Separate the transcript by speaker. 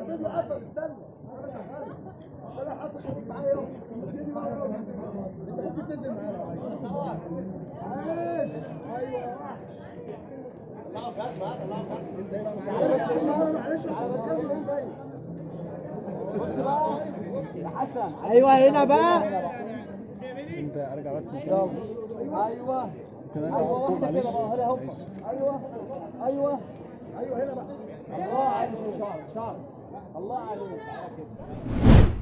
Speaker 1: الفيديو قفل استنى انا شغال استنى حاسس خليك معايا يلا الفيديو بقى يلا. انت ممكن تنزل معايا لو عايز عايش ايوه معلش معلش عشان الكلمه دي باينه
Speaker 2: ايوه هنا بقى
Speaker 3: انت ارجع بس
Speaker 2: ايوه ايوه واحده كده بقى هلا هوبا ايوه ايوه
Speaker 1: ايوه هنا بقى
Speaker 2: الله عليك شعر شعر الله عليك تعالى كده